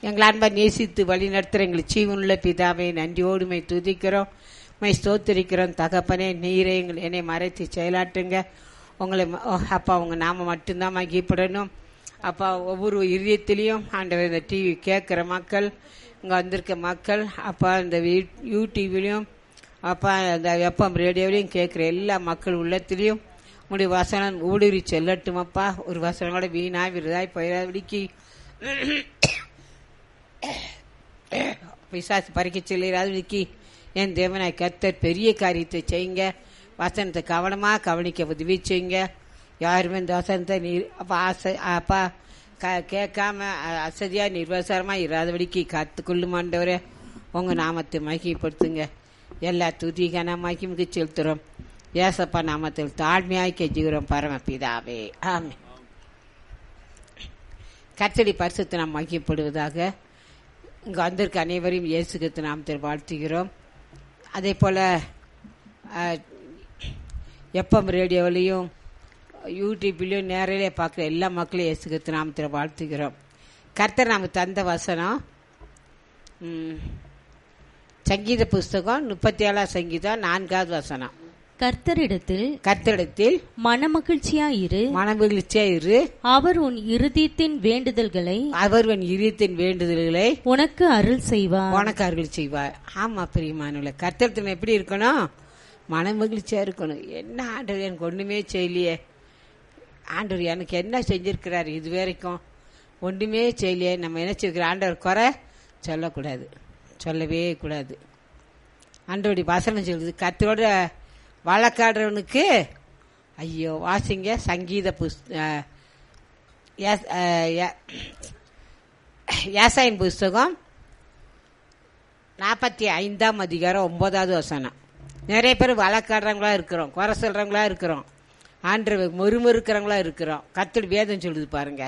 எங்கள் அன்பை நேசித்து வழி நடத்துகிற எங்கள் ஜீவனுள்ள பிதாவை நன்றியோடு மை துதிக்கிறோம் மை ஸ்தோத்திரிக்கிறோம் தகப்பனே நீரே எங்கள் என்னை மறைத்து செயலாட்டுங்க உங்களை ம- ஓ, அப்பா உங்க நாம மட்டும்தான் மகிப்படணும் அப்பா ஒவ்வொரு இதயத்திலையும் ஆண்டவர் இந்த டிவி கேட்குற மக்கள் இங்கே வந்திருக்க மக்கள் அப்பா இந்த யூ- யூடியூப்லேயும் அப்பா இந்த எஃப்எம் ரேடியோவிலையும் கேட்குற எல்லா மக்கள் உள்ளத்திலையும் உங்களுடைய வசனம் ஊடுருவி செல்லட்டும் அப்பா ஒரு வசனம் கூட வீணாய் விருதாய் போயிடாதபடிக்கு பிசாசு பறிக்க சொல்லிடாதபடிக்கு என் தேவனாய் கர்த்தர் பெரிய காரியத்தை செய்யுங்க வசனத்தை கவனமாக கவனிக்க உதவி செய்யுங்க யாருமே இந்த வசனத்தை நீர் அப்பா ஆசை அப்பா க கேட்காம அ- அசதியா நிர்வசரமா இராதபடிக்கு கற்றுக்கொள்ளுமாண்டவரே உங்க நாமத்தை மகிமைப்படுத்துங்க எல்லா துதிகன மகிமுக்கு செலுத்துறோம் ஏசப்பா நாமத்தில் தாழ்மையாய் கெஞ்சுகிறோம் பரமபிதாவே ஆமென் கர்த்தடி பரிசுத்த நாம் மகிமைப்படுவதாக இங்கு வந்திருக்க அனைவரையும் இயேசு கிறிஸ்து நாமத்தில் வாழ்த்துகிறோம் அதே போல் எஃப்எம் ரேடியோவிலையும் யூடியூப்லேயும் நேரிலே பார்க்குற எல்லா மக்களையும் இயேசு கிறிஸ்து நாமத்தில் வாழ்த்துகிறோம் கர்த்தர் நமக்கு தந்த வசனம் ம், சங்கீத புஸ்தகம் முப்பத்தி ஏழாம் சங்கீதம் நான்காவது வசனம் கர்த்தரிடத்தில் கர்த்தரிடத்தில் மனமகிழ்ச்சியாயிரு மனமகிழ்ச்சியா இரு அவர் உன் இருதயத்தின் வேண்டுதல்களை அவர்வன் இதயத்தின் வேண்டுதல்களை உனக்கு அருள் செய்வார் உனக்கு அருள் செய்வார் ஆமா பிரியமானவள கர்த்தரத்தில் எப்படி இருக்கணும் மன மகிழ்ச்சியா இருக்கணும் என்ன ஆண்டவர் எனக்கு ஒண்ணுமே செய்யலையே ஆண்டவர் எனக்கு என்ன செஞ்சிருக்கிறார் இது வரைக்கும் ஒன்றுமே செய்யலையே நம்ம என்ன செய்கிற ஆண்டவர் குறை சொல்லக்கூடாது சொல்லவே கூடாது ஆண்டவருடைய வசனம் சொல்லுது கர்த்தரோட வழக்காடுறவனுக்கு ஐயோ வாசிங்க சங்கீத புஸ் அஹ், ஏஸ்- அஹ், ஏ- ஏசாயின் புஸ்தகம் நாற்பத்தி ஐந்தாம் அதிகாரம் ஒன்பதாவது வசனம் நிறைய பேர் வழக்காடுறவங்களா இருக்கிறோம் குறை சொல்றவங்களா இருக்கிறோம் ஆண்டு முறுமுறுக்கிறவங்களா இருக்கிறோம் கத்தடி வேதம் சொல்லுது பாருங்க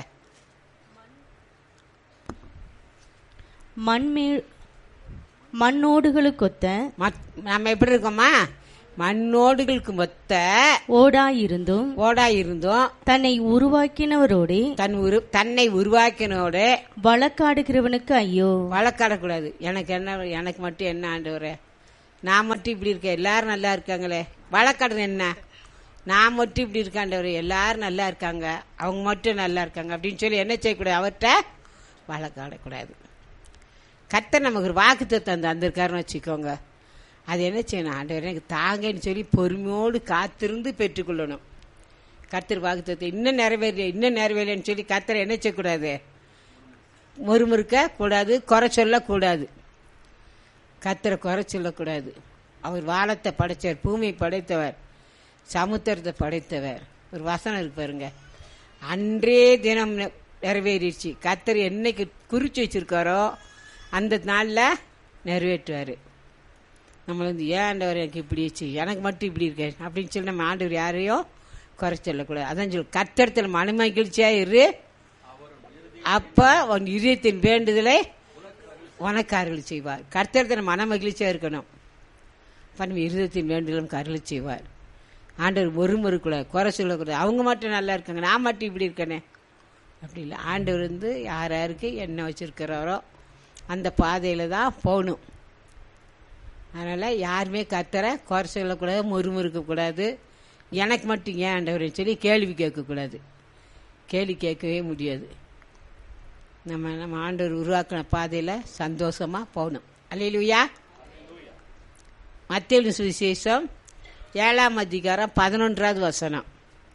மண்மே மண்ணோடுகளுக்கொத்த மத்- நம்ம எப்படி இருக்கோமா மண்ணோடுகளுக்கு மொத்த ஓடாயிருந்தும் ஓடா இருந்தோம் தன்னை உருவாக்கினவரோடே தன் உரு தன்னை உருவாக்கினோட வழக்காடுகிறவனுக்கு ஐயோ வழக்காடக்கூடாது எனக்கு என்ன எனக்கு மட்டும் என்ன ஆண்டவரே நான் மட்டும் இப்படி இருக்கேன் எல்லாரும் நல்லா இருக்காங்களே வழக்காடுறது என்ன நான் மட்டும் இப்படி இருக்காண்டவர் எல்லாரும் நல்லா இருக்காங்க அவங்க மட்டும் நல்லா இருக்காங்க அப்படின்னு சொல்லி என்ன செய்யக்கூடாது அவர்கிட்ட வழக்காடக்கூடாது கர்த்தர் நமக்கு ஒரு வாக்கு தந்து வந்திருக்காருன்னு வச்சுக்கோங்க அது என்ன செய்யணும் ஆண்டவர் எனக்கு தாங்கன்னு சொல்லி பொறுமையோடு காத்திருந்து பெற்றுக்கொள்ளணும் கர்த்தர் வாக்கு இன்னும் நிறைவேறல இன்னும் நிறைவேறலன்னு சொல்லி கர்த்தர் என்ன செய்யக்கூடாது முறுமுறுக்க கூடாது குறை சொல்லக்கூடாது கத்தரை குறை சொல்லக்கூடாது அவர் வானத்தை படைத்தவர் பூமியை படைத்தவர் சமுத்திரத்தை படைத்தவர் ஒரு வசனம் இருக்கு பாருங்க அன்றே தினம் நெ- நிறைவேறிடுச்சு கத்தர் என்னைக்கு குறிச்சு வச்சிருக்காரோ அந்த நாளில் நிறைவேற்றுவார் நம்மள வந்து ஏன் ஆண்டவர் எனக்கு இப்படி ஆச்சு எனக்கு மட்டும் இப்படி இருக்கேன் அப்படின்னு சொல்லி நம்ம ஆண்டவர் யாரையோ குறை சொல்லக்கூடாது அதான் சொல்லு கத்தரத்தில் மன மகிழ்ச்சியா இரு அப்ப உன் இதயத்தின் வேண்டுதலை உனக்கு அருள் செய்வார் கர்த்தரத்தில் மன மகிழ்ச்சியா இருக்கணும் பண்ணி இருதயத்தின் வேண்டுதலும் அருள் செய்வார் ஆண்டவர் ஒருமுறுக்கூடாது குறை சொல்லக்கூடாது அவங்க மட்டும் நல்லா இருக்காங்க நான் மட்டும் இப்படி இருக்கனே அப்படி இல்லை ஆண்டவர் வந்து யார் யாருக்கு என்ன வச்சிருக்கிறாரோ அந்த பாதையில தான் போகணும் அதனால யாருமே கத்தரை குறை சொல்லக்கூடாது முறுமுறுக்கக்கூடாது எனக்கு மட்டும் ஏன் ஆண்டவர்னு சொல்லி கேள்வி கேட்கக்கூடாது கேள்வி கேட்கவே முடியாது நம்ம நம்ம ஆண்டவர் உருவாக்கின பாதையில் சந்தோஷமாக போகணும் அல்லையிலுயா மத்திய சுவிசேஷம் ஏழாம் அதிகாரம் பதினொன்றாவது வசனம்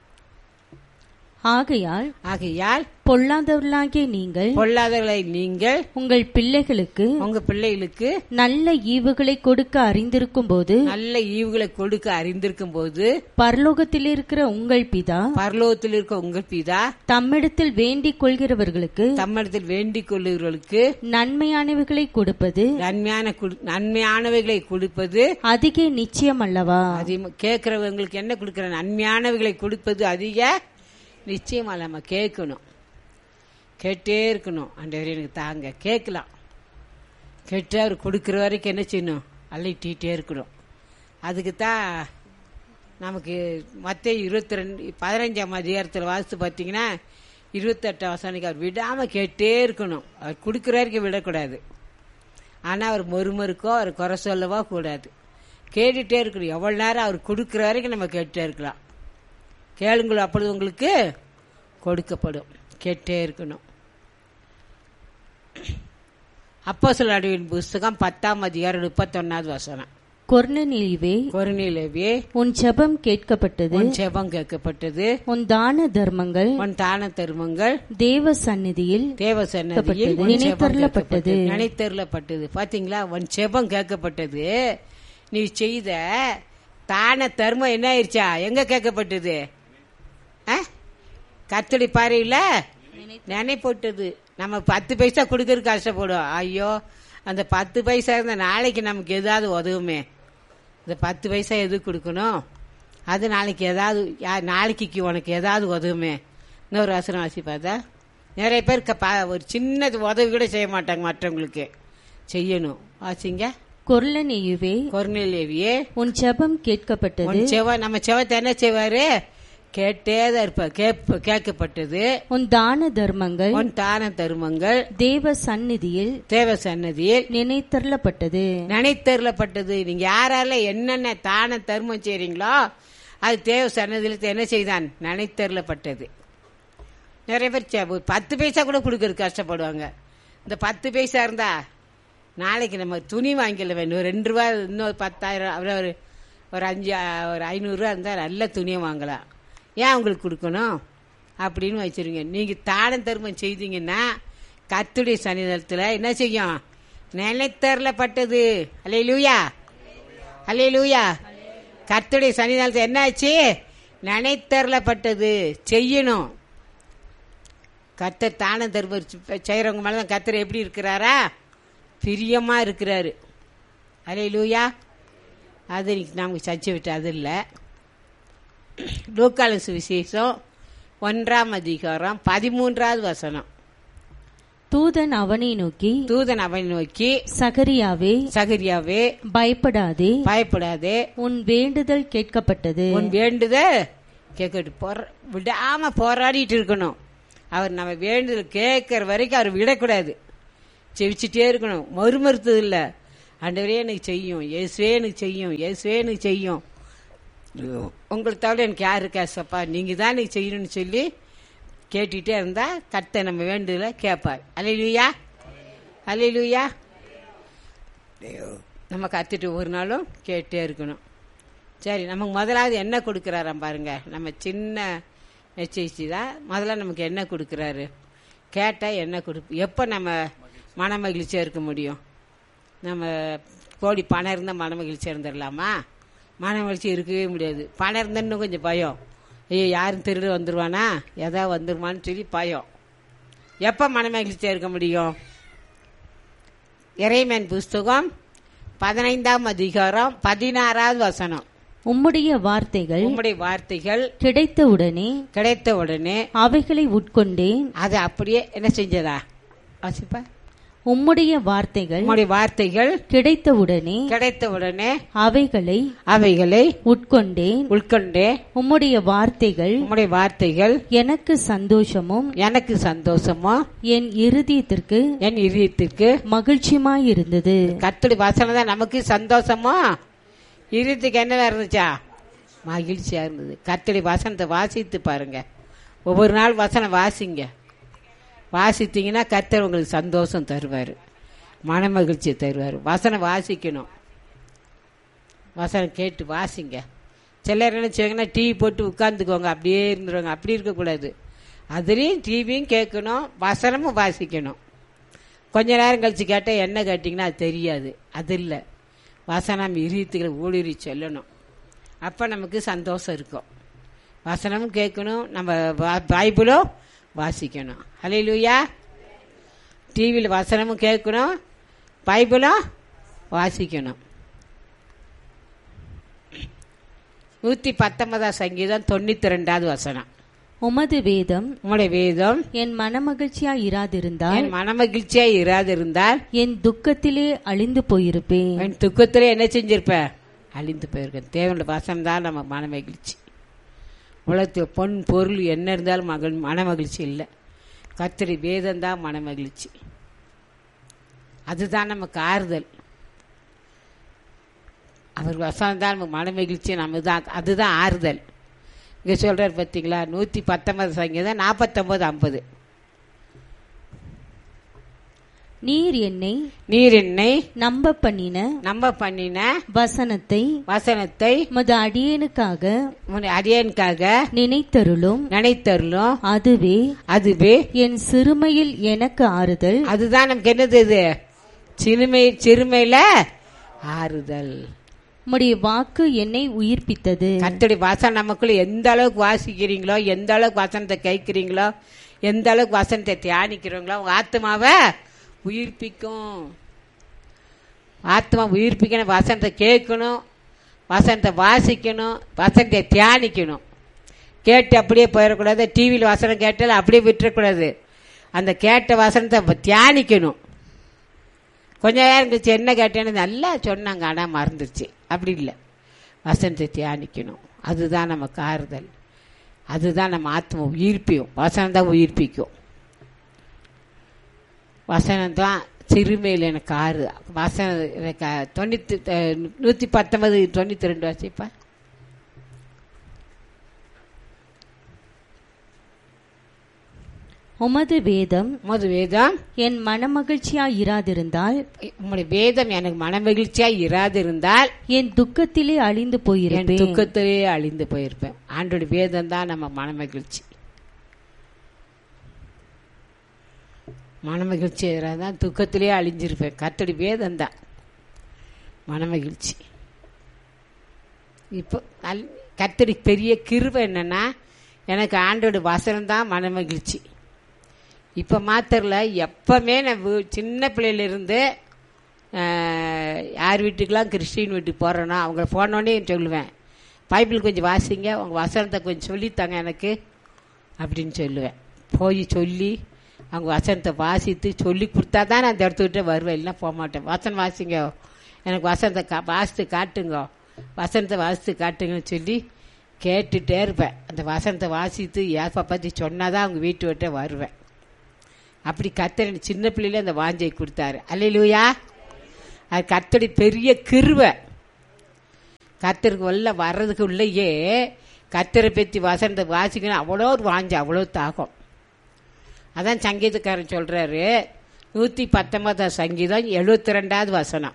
ஆகையால் ஆகையால் பொல்லாதவர்களாகிய நீங்கள் பொல்லாதவர்களை நீங்கள் உங்கள் பிள்ளைகளுக்கு உங்க பிள்ளைகளுக்கு நல்ல ஈவுகளை கொடுக்க அறிந்திருக்கும் போது நல்ல ஈவுகளை கொடுக்க அறிந்திருக்கும் போது பரலோகத்தில் இருக்கிற உங்கள் பிதா பரலோகத்தில் இருக்க உங்கள் பிதா தம்மிடத்தில் வேண்டிக் கொள்கிறவர்களுக்கு தம்மிடத்தில் வேண்டிக் கொள்ளுகிறவர்களுக்கு நன்மையானவைகளை கொடுப்பது நன்மையான குடு- நன்மையானவைகளை கொடுப்பது அதிக நிச்சயம் அல்லவா அதிகமா கேட்கறவங்களுக்கு என்ன கொடுக்கிற நன்மையானவைகளை கொடுப்பது அதிக நிச்சயமா நம்ம கேட்கணும் கேட்டே இருக்கணும் ஆண்டவரே எனக்கு தாங்க கேட்கலாம் கேட்டு அவர் கொடுக்குற வரைக்கும் என்ன செய்யணும் அள்ளிட்டே இருக்கணும் அதுக்கு தான் நமக்கு மற்ற இருபத்தி ரெண்டு பதினஞ்சாம் அதிகாரத்தில் வாசித்து பார்த்தீங்கன்னா இருபத்தெட்டாம் வசனைக்கு அவர் விடாமல் கேட்டே இருக்கணும் அவர் கொடுக்குற வரைக்கும் விடக்கூடாது ஆனால் அவர் மொறுமொறுக்கோ அவர் குறை சொல்லவோ கூடாது கேட்டுட்டே இருக்கணும் எவ்வளோ நேரம் அவர் கொடுக்குற வரைக்கும் நம்ம கேட்டுட்டே இருக்கலாம் கேளுங்களோ அப்பொழுது உங்களுக்கு கொடுக்கப்படும் கேட்டே இருக்கணும் அப்போ சில நடுவின் புஸ்தகம் பத்தாம் அதிகாரம் முப்பத்தொன்னாவது வசனம் கொர்னனிலிவே கொருணிலவே உன் ஜெபம் கேட்கப்பட்டது உன் செபம் கேட்கப்பட்டது உன் தான தர்மங்கள் உன் தான தருமங்கள் தேவ சந்நிதியில் தேவ சன்னதியில் கேட்கப்பட்டது. உன் செபம் நினைத்தருளப்பட்டது. கேட்கப்பட்டது. நினைத்தருளப்பட்டது பாத்தீங்களா உன் செபம் கேட்கப்பட்டது நீ செய்த தான தர்மம் என்ன ஆயிருச்சா எங்க கேட்கப்பட்டது கத்தடி பாறையில நினைப்போட்டது நம்ம பத்து பைசா கொடுக்கறதுக்கு கஷ்டப்படும் ஐயோ அந்த பத்து பைசா இருந்த நாளைக்கு நமக்கு ஏதாவது உதவுமே இந்த பத்து பைசா எது கொடுக்கணும் அது நாளைக்கு ஏதாவது யா- நாளைக்கு உனக்கு ஏதாவது உதவுமே இன்னொரு வசனம் வாசி பார்த்தா நிறைய பேர் க- பா- ஒரு சின்ன உதவி கூட செய்ய மாட்டாங்க மற்றவங்களுக்கு செய்யணும் வாசிங்க கொர்லனியுவே கொர்நேலியவியே உன் ஜெபம் கேட்கப்பட்டது உன் செவ நம்ம செவத்தை என்ன செய்வாரு கேட்டே தான் இருப்பார் கேட்ப- கேட்கப்பட்டது உன் தான தர்மங்கள் உன் தான தருமங்கள் தேவ சந்நிதியில் தேவ சன்னதியில் நினைத்தருளப்பட்டது நினைத்தருளப்பட்டது நீங்க யாரால என்னென்ன தான தர்மம் செய்றீங்களோ அது தேவ சன்னதியில் என்ன செய்தான் நினைத்தருளப்பட்டது நிறைய பேர் சே- ஒரு பத்து பைசா கூட கொடுக்கறதுக்கு கஷ்டப்படுவாங்க இந்த பத்து பைசா இருந்தா நாளைக்கு நம்ம துணி வாங்கிக்கல வேணும் ரெண்டு ரூபா இன்னொரு பத்தாயிரம் அப்புறம் ஒரு ஒரு அஞ்சு ஒரு ஐநூறுரூவா இருந்தால் நல்ல துணியை வாங்கலாம் ஏன் உங்களுக்கு கொடுக்கணும் அப்படின்னு வச்சிருங்க நீங்கள் தானம் தர்மம் செய்தீங்கன்னா கத்துடைய சன்னிதானத்தில் என்ன செய்யும் நினைத்தரலப்பட்டது அலே லூயா அலே லூயா கத்துடைய சன்னிதானத்தில் என்ன ஆச்சு நினைத்தரலப்பட்டது செய்யணும் கர்த்தர் தானம் தருவர் செய்கிறவங்க மேலே தான் கர்த்தர் எப்படி இருக்கிறாரா பிரியமாக இருக்கிறாரு அலே லூயா அது இன்னைக்கு நமக்கு சர்ச்சை விட்டு அது இல்லை லூக்காலசு விசேஷம் ஒன்றாம் அதிகாரம் பதிமூன்றாவது வசனம் தூதன் அவனை நோக்கி தூதன் அவனை நோக்கி சகரியாவே சகரியாவே பயப்படாதே பயப்படாதே உன் வேண்டுதல் கேட்கப்பட்டது உன் வேண்டுதல் கேட்கட்டு போற விடாம போராடிட்டு இருக்கணும் அவர் நம்ம வேண்டுதல் கேட்கற வரைக்கும் அவர் விடக்கூடாது செவிச்சிட்டே இருக்கணும் மறுமறுத்தது இல்ல ஆண்டவரே எனக்கு செய்யும் இயேசுவே எனக்கு செய்யும் இயேசுவே எனக்கு செய்யும் உங்களை தவிர எனக்கு யார் இருக்கா சப்பா நீங்க தான் எனக்கு செய்யணும்னு சொல்லி கேட்டுட்டே இருந்தா கர்த்தர் நம்ம வேண்டுதல கேட்பார் அலையிலுயா அலையிலுயா நம்ம கத்துட்டு ஒரு நாளும் கேட்டே இருக்கணும் சரி நமக்கு முதலாவது என்ன கொடுக்குறாராம் பாருங்க நம்ம சின்ன எச்சரிச்சி தான் முதல்ல நமக்கு என்ன கொடுக்குறாரு கேட்டால் என்ன கொடு எப்போ நம்ம மன மகிழ்ச்சியாக இருக்க முடியும் நம்ம கோடி பணம் இருந்தால் மன மகிழ்ச்சியாக இருந்துடலாமா மன மகிழ்ச்சி இருக்கவே முடியாது பணம் இருந்தா இன்னும் கொஞ்சம் பயம் ஐயோ யாரும் திருடு வந்துருவானா எதா வந்துருமான்னு சொல்லி பயம் எப்போ மன மகிழ்ச்சியாக இருக்க முடியும் இறைமன் புஸ்தகம் பதினைந்தாம் அதிகாரம் பதினாறாவது வசனம் உம்முடைய வார்த்தைகள் உம்முடைய வார்த்தைகள் கிடைத்தவுடனே கிடைத்த உடனே அவைகளை உட்கொண்டேன் அது அப்படியே என்ன செஞ்சதா வாசிப்பா உம்முடைய வார்த்தைகள் உம்முடைய வார்த்தைகள் கிடைத்தவுடனே கிடைத்த உடனே அவைகளை அவைகளை உட்கொண்டேன் உட்கொண்டே உம்முடைய வார்த்தைகள் உம்முடைய வார்த்தைகள் எனக்கு சந்தோஷமும் எனக்கு சந்தோஷமோ என் இருதயத்திற்கு என் இதயத்திற்கு மகிழ்ச்சியுமாயிருந்தது கத்துடி வசனம் தான் நமக்கு சந்தோஷமோ இதயத்துக்கு என்னவா இருந்துச்சா மகிழ்ச்சியா இருந்தது கத்துடி வசனத்தை வாசித்து பாருங்க ஒவ்வொரு நாள் வசனம் வாசிங்க வாசித்தீங்கன்னா கர்த்தர் உங்களுக்கு சந்தோஷம் தருவார் மன மகிழ்ச்சியை தருவார் வசனம் வாசிக்கணும் வசனம் கேட்டு வாசிங்க சிலர் என்ன செய்வாங்கன்னா டிவி போட்டு உட்காந்துக்குவாங்க அப்படியே இருந்துருவாங்க அப்படி இருக்கக்கூடாது அதுலேயும் டிவியும் கேட்கணும் வசனமும் வாசிக்கணும் கொஞ்ச நேரம் கழிச்சு கேட்டால் என்ன கேட்டிங்கன்னா அது தெரியாது அது இல்லை வசனம் இரியத்துகளை ஊடுருவி சொல்லணும் அப்போ நமக்கு சந்தோஷம் இருக்கும் வசனமும் கேட்கணும் நம்ம பா- பைபிளும் வாசிக்கணும் ஹalleluya டிவியில் வசனமும் கேட்கணும் பைபிளும் வாசிக்கணும் நூற்றி பத்தொன்பதாம் சங்கீதம் தொண்ணூற்றி ரெண்டாவது வசனம் உமது வேதம் உங்களுடைய வேதம் என் மனமகிழ்ச்சியா இராதிருந்தால் என் மனமகிழ்ச்சியாக இராதிருந்தால் என் துக்கத்திலே அழிந்து போயிருப்பேன் என் துக்கத்தில் என்ன செஞ்சிருப்ப அழிந்து போயிருக்கேன் தேவனோட வசனம் தான் நம்ம மன மகிழ்ச்சி உலகத்தில் பொன் பொருள் என்ன இருந்தாலும் மகள் மன மகிழ்ச்சி இல்லை கத்திரி வேதம் தான் மன மகிழ்ச்சி அதுதான் நமக்கு ஆறுதல் அவர் வசனம் தான் நமக்கு மன மகிழ்ச்சி நம்ம தான் அதுதான் ஆறுதல் இங்கே சொல்கிறார் பார்த்தீங்களா நூற்றி பத்தொன்பது சங்கீதம் நாற்பத்தொம்பது ஐம்பது நீர் என்னை நீர் என்னை நம்ப பண்ணின நம்ப பண்ணின வசனத்தை வசனத்தை மது அடியேனுக்காக உன் அடியனுக்காக நினைத்தருளும் நினைத்தருளும் அதுவே அதுவே என் சிறுமையில் எனக்கு ஆறுதல் அதுதான் நமக்கு என்னது இது சிறுமை சிறுமையில ஆறுதல் உம்முடைய வாக்கு என்னை உயிர்ப்பித்தது கத்தடி வாசம் நமக்குள்ள எந்த அளவுக்கு வாசிக்கிறீங்களோ எந்த அளவுக்கு வசனத்தை கேட்கிறீங்களோ எந்த அளவுக்கு வசனத்தை தியானிக்கிறீங்களோ உங்க ஆத்மாவை உயிர்ப்பிக்கும் ஆத்மா உயிர்ப்பிக்கணும் வசனத்தை கேட்கணும் வசனத்தை வாசிக்கணும் வசனத்தை தியானிக்கணும் கேட்டு அப்படியே போயிடக்கூடாது டிவியில் வசனம் கேட்டாலும் அப்படியே விட்டுறக்கூடாது அந்த கேட்ட வசனத்தை தியானிக்கணும் கொஞ்ச நேரம் கழிச்சு என்ன கேட்டேன்னு நல்லா சொன்னாங்க ஆனால் மறந்துருச்சு அப்படி இல்லை வசனத்தை தியானிக்கணும் அதுதான் நமக்கு ஆறுதல் அதுதான் நம்ம ஆத்மா உயிர்ப்பியும் வசனம் தான் உயிர்ப்பிக்கும் வசனம் தான் சிறுமையில் எனக்கு ஆறு வசனம் எனக்கு தொண்ணூற்றி நூற்றி பத்தொன்பது தொண்ணூற்றி ரெண்டு வச்சுப்பா உமது வேதம் உமது வேதம் என் மனமகிழ்ச்சியாய் இராதிருந்தால் உம்முடைய வேதம் எனக்கு மனமகிழ்ச்சியா இராதிருந்தால் என் துக்கத்திலே அழிந்து என் போயிருப்பேன் துக்கத்திலே அழிந்து போயிருப்பேன் ஆண்டோட வேதம் தான் நம்ம மனமகிழ்ச்சி மனமகிழ்ச்சி தான் துக்கத்திலே அழிஞ்சிருப்பேன் கத்தடி வேதம் தான் மனமகிழ்ச்சி இப்போ நல் கத்தடி பெரிய கிருபை என்னன்னா எனக்கு ஆண்டோட வசனம் தான் மனமகிழ்ச்சி இப்போ மாத்திரல எப்பவுமே நான் வீ- சின்ன பிள்ளையிலிருந்து ஆஹ், யார் வீட்டுக்கெல்லாம் கிறிஸ்டின் வீட்டுக்கு போகிறேனோ அவங்கள போனோடனே சொல்லுவேன் பைபிள் கொஞ்சம் வாசிங்க உங்கள் வசனத்தை கொஞ்சம் சொல்லித்தாங்க எனக்கு அப்படின்னு சொல்லுவேன் போய் சொல்லி அவங்க வசனத்தை வாசித்து சொல்லி கொடுத்தா தான் நான் அந்த இடத்துக்கிட்ட வருவேன் இல்லைன்னா போக மாட்டேன் வசனம் வாசிங்க எனக்கு வசனத்தை கா வாசித்து காட்டுங்க வசனத்தை வாசித்து காட்டுங்கன்னு சொல்லி கேட்டுட்டே இருப்பேன் அந்த வசனத்தை வாசித்து ஏப்பா பற்றி சொன்னாதான் அவங்க வீட்டு விட்டே வருவேன் அப்படி கத்தர் எனக்கு சின்ன பிள்ளையில அந்த வாஞ்சை கொடுத்தாரு அல்லையிலூயா அது கத்தடி பெரிய கிருவை கத்தருக்கு உள்ள வர்றதுக்கு உள்ளேயே கத்தரை பற்றி வசனத்தை வாசிக்கணும் அவ்வளோ ஒரு வாஞ்சை அவ்வளோ தாகம் அதான் சங்கீதக்காரன் சொல்றாரு நூற்றி பத்தொன்பதாம் சங்கீதம் எழுபத்தி ரெண்டாவது வசனம்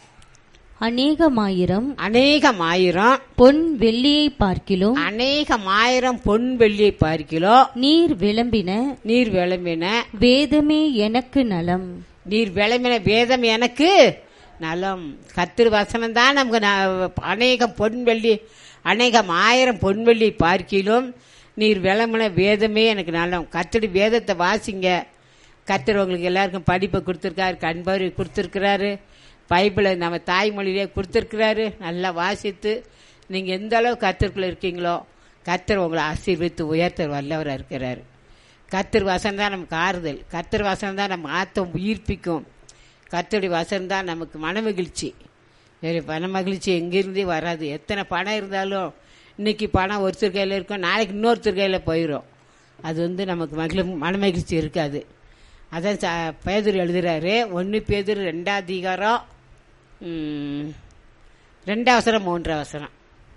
அநேகமாயிரம் அநேகம் ஆயிரம் பொன் வெள்ளியை பார்க்கிலும் அநேகம் ஆயிரம் பொன் வெள்ளியை பார்க்கிலோ நீர் விளம்பின நீர் விளம்பின வேதமே எனக்கு நலம் நீர் விளம்பின வேதம் எனக்கு நலம் கத்திரு வசனம் தான் நமக்கு ந- அநேகம் பொன் வெள்ளி அநேகம் ஆயிரம் பொன் வெள்ளி பார்க்கிலும் நீர் விளம்பின வேதமே எனக்கு நலம் கத்தடி வேதத்தை வாசிங்க கத்தர் உங்களுக்கு எல்லாருக்கும் படிப்பை கொடுத்துருக்காரு கண்பாரி கொடுத்துருக்கிறாரு பைபிளை நம்ம தாய்மொழியிலே கொடுத்துருக்கிறாரு நல்லா வாசித்து நீங்கள் எந்த அளவு கத்திற்குள்ள இருக்கீங்களோ கத்தர் உங்களை ஆசீர்வித்து உயர்த்தர் வல்லவராக இருக்கிறாரு கத்தர் வசனம் தான் நமக்கு ஆறுதல் கத்தர் வசனம் தான் நம்ம ஆத்தம் உயிர்ப்பிக்கும் கத்தருடைய வசனம் தான் நமக்கு மனமகிழ்ச்சி வேறு மனமகிழ்ச்சி எங்கிருந்தே வராது எத்தனை பணம் இருந்தாலும் இன்னைக்கு பணம் ஒருத்தர் கையில் இருக்கும் நாளைக்கு இன்னொருத்தர் கையில் போயிடும் அது வந்து நமக்கு மகிழ மனமகிழ்ச்சி இருக்காது அதான் ச- பேதுரு எழுதுறாரு ஒன்று பேதுரு ரெண்டாம் அதிகாரம் ம், ரெண்டாம் அவசரம் மூன்றாம் அவசரம்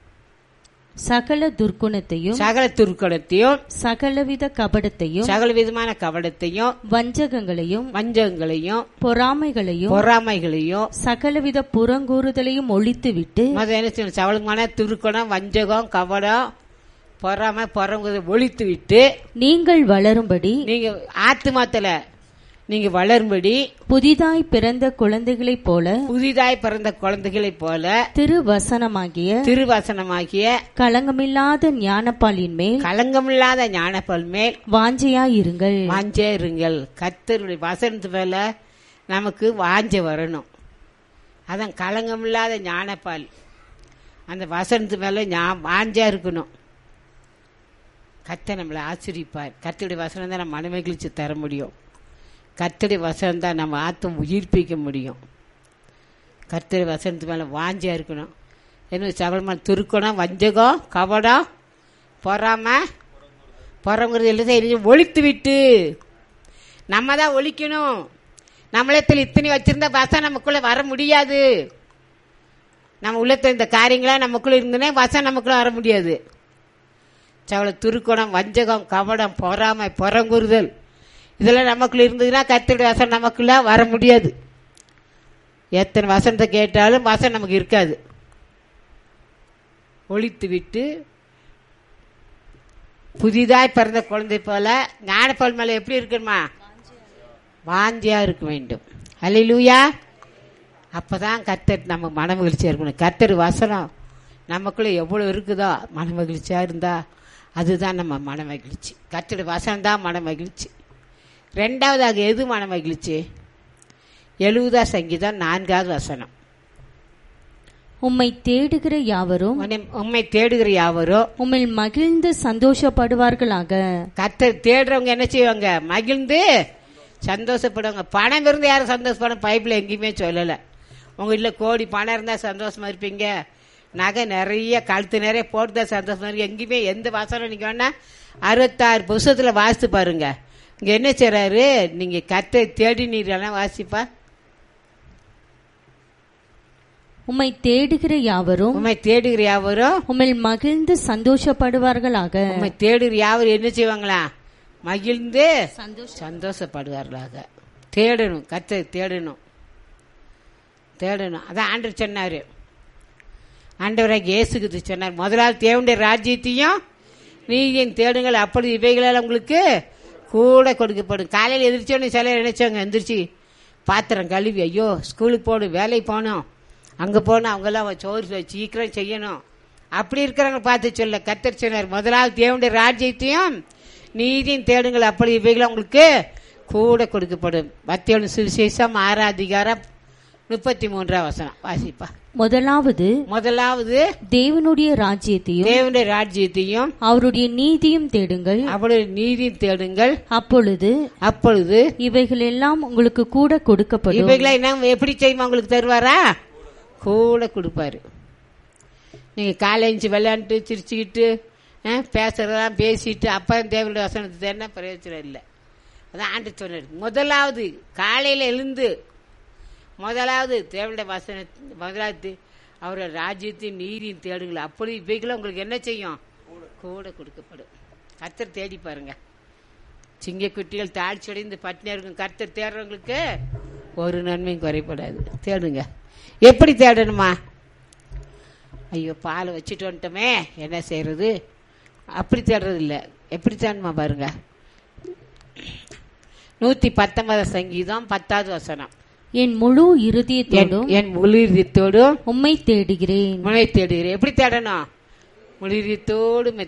சகல துர்க்குணத்தையும் சகல துருக்கணத்தையும் சகலவித கபடத்தையும் சகல விதமான கவடத்தையும் வஞ்சகங்களையும் வஞ்சகங்களையும் பொறாமைகளையும் பொறாமைகளையும் சகலவித புறங்கூறுதலையும் ஒழித்துவிட்டு முதல்ல என்ன செய்யணும் சவளமான துருக்கணம் வஞ்சகம் கவடம் பொறாமை பொறங்குறத ஒழித்து விட்டு நீங்கள் வளரும்படி நீங்க ஆத்துமாத்துல நீங்க வளரும்படி புதிதாய் பிறந்த குழந்தைகளைப் போல புதிதாய் பிறந்த குழந்தைகளைப் போல திருவசனமாகிய திருவசனமாகிய களங்கமில்லாத ஞானப்பாலின் மேல் களங்கமில்லாத ஞானப்பல் மேல் வாஞ்சையாயிருங்கள் வாஞ்சே இருங்கள் கத்தருடைய வசனத்து மேல நமக்கு வாஞ்சை வரணும் அதான் களங்கமில்லாத ஞானப்பால் அந்த வசனத்து மேல ஞா- வாஞ்சா இருக்கணும் கத்தை நம்மளை ஆசிரிப்பார் கத்தருடைய வசனம் தான் நம்ம மனமகிழ்ச்சி தர முடியும் கத்தருடைய வசனம் தான் நம்ம ஆத்தம் உயிர்ப்பிக்க முடியும் கத்தருடைய வசனத்து மேல வாஞ்சியா இருக்கணும் என்ன சகலமான துருக்கணும் வஞ்சகம் கவடம் பொறாம பொறங்கிறது எல்லாத்தையும் ஒழித்து விட்டு நம்ம தான் ஒழிக்கணும் நம்மளத்தில் இத்தனை வச்சிருந்த வசம் நமக்குள்ள வர முடியாது நம்ம உள்ளத்துல இந்த காரியங்களா நமக்குள்ள இருந்தனே வசம் நமக்குள்ள வர முடியாது சவள துருக்குணம் வஞ்சகம் கவடம் பொறாமை புறங்குறுதல் இதெல்லாம் நமக்குள்ள இருந்ததுன்னா கத்தருடைய வசனம் நமக்குள்ள வர முடியாது எத்தனை வசனத்தை கேட்டாலும் வசனம் நமக்கு இருக்காது ஒழித்து விட்டு புதிதாய் பிறந்த குழந்தை போல ஞானப்பால் மேல எப்படி இருக்கணுமா வாந்தியா இருக்க வேண்டும் அல்லேலூயா அப்பதான் கத்தர் நம்ம மன மகிழ்ச்சியா இருக்கணும் கத்தர் வசனம் நமக்குள்ள எவ்வளவு இருக்குதோ மன மகிழ்ச்சியா இருந்தா அதுதான் நம்ம மன மகிழ்ச்சி கத்தருடைய வசனம் தான் மன மகிழ்ச்சி ரெண்டாவதாக எது மன மகிழ்ச்சி எழுபதா சங்கீதம் நான்காவது வசனம் உம்மை தேடுகிற யாவரும் உன்னை- உம்மை தேடுகிற யாவரோ உம்மில் மகிழ்ந்து சந்தோஷப்படுவார்களாக கத்தர் தேடுறவங்க என்ன செய்வாங்க மகிழ்ந்து சந்தோஷப்படுவாங்க பணம் இருந்து யாரும் சந்தோஷப்படும் பைப்பில் எங்கேயுமே சொல்லலை உங்க வீட்டில் கோடி பணம் இருந்தால் சந்தோஷமா இருப்பீங்க நகை நிறைய கழுத்து நிறைய போட்டுதான் சந்தோஷமா இருக்கு எங்கேயுமே எந்த வாசனம் நீங்க வேணா அறுபத்தாறு புஸ்தகத்தில் வாசித்து பாருங்க இங்க என்ன செய்றாரு நீங்க கத்தை தேடி நீரெல்லாம் வாசிப்பா உம்மை தேடுகிற யாவரும் உண்மை தேடுகிற யாவரும் உம்மில் மகிழ்ந்து சந்தோஷப்படுவார்களாக உண்மை தேடுகிற யாவரும் என்ன செய்வாங்களா மகிழ்ந்து சந்தோஷப்படுவார்களாக தேடணும் கத்தை தேடணும் தேடணும் அதான் ஆண்டவர் சொன்னாரு ஆண்டவராக இயேசுக்கு சொன்னார் முதலாவது தேவனுடைய ராஜ்யத்தையும் நீதியும் தேடுங்கள் அப்படி இவைகளால் உங்களுக்கு கூட கொடுக்கப்படும் காலையில் எதிர்ச்சோன்னு சிலர் நினைச்சவங்க எந்திரிச்சு பாத்திரம் கழுவி ஐயோ ஸ்கூலுக்கு போகணும் வேலைக்கு போகணும் அங்கே போகணும் அவங்கெல்லாம் சோறு சீக்கிரம் செய்யணும் அப்படி இருக்கிறவங்க பார்த்து சொல்ல கத்தர் சொன்னார் முதலாவது தேவனுடைய ராஜ்யத்தையும் நீதியும் தேடுங்கள் அப்படி இவைகளும் உங்களுக்கு கூட கொடுக்கப்படும் மத்தியோட சுவிசேஷம் ஆறாம் அதிகாரம் முப்பத்தி மூன்றாம் வசனம் வாசிப்பா முதலாவது முதலாவது தேவனுடைய ராஜ்யத்தையும் தேவனுடைய ராஜ்யத்தையும் அவருடைய நீதியும் தேடுங்கள் அவருடைய நீதி தேடுங்கள் அப்பொழுது அப்பொழுது இவைகள் எல்லாம் உங்களுக்கு கூட கொடுக்கப்படும் இவைகளை என்ன எப்படி செய்யுமா உங்களுக்கு தருவாரா கூட கொடுப்பாரு நீங்க காலேஜ் விளையாண்டு சிரிச்சுக்கிட்டு அஹ், பேசுறதெல்லாம் பேசிட்டு அப்பா தேவனுடைய வசனத்தை தேடினா பிரயோஜனம் இல்லை அதான் ஆண்டு சொன்னார் முதலாவது காலையில எழுந்து முதலாவது தேவனுடைய வசன முதலாவது அவரோட ராஜ்யத்தையும் நீரியும் தேடுங்கள் அப்படி இவைகளும் உங்களுக்கு என்ன செய்யும் கூட கொடுக்கப்படும் கத்தர் தேடி பாருங்க சிங்க குட்டிகள் தாழ்ச்சி அடைந்து பட்டினியா இருக்கும் கர்த்தர் தேடுறவங்களுக்கு ஒரு நன்மையும் குறைபடாது தேடுங்க எப்படி தேடணுமா ஐயோ பால் வச்சுட்டு வந்துட்டோமே என்ன செய்யறது அப்படி தேடுறது இல்லை எப்படி தேடணுமா பாருங்க நூத்தி பத்தொன்பது சங்கீதம் பத்தாவது வசனம் என் முழு என் இருதயத்தோடும் என் முழுதத்தோடும் உம்மை தேடுகிறேன் முனை தேடுகிறேன் எப்படி தேடணும் முழுதத்தோடு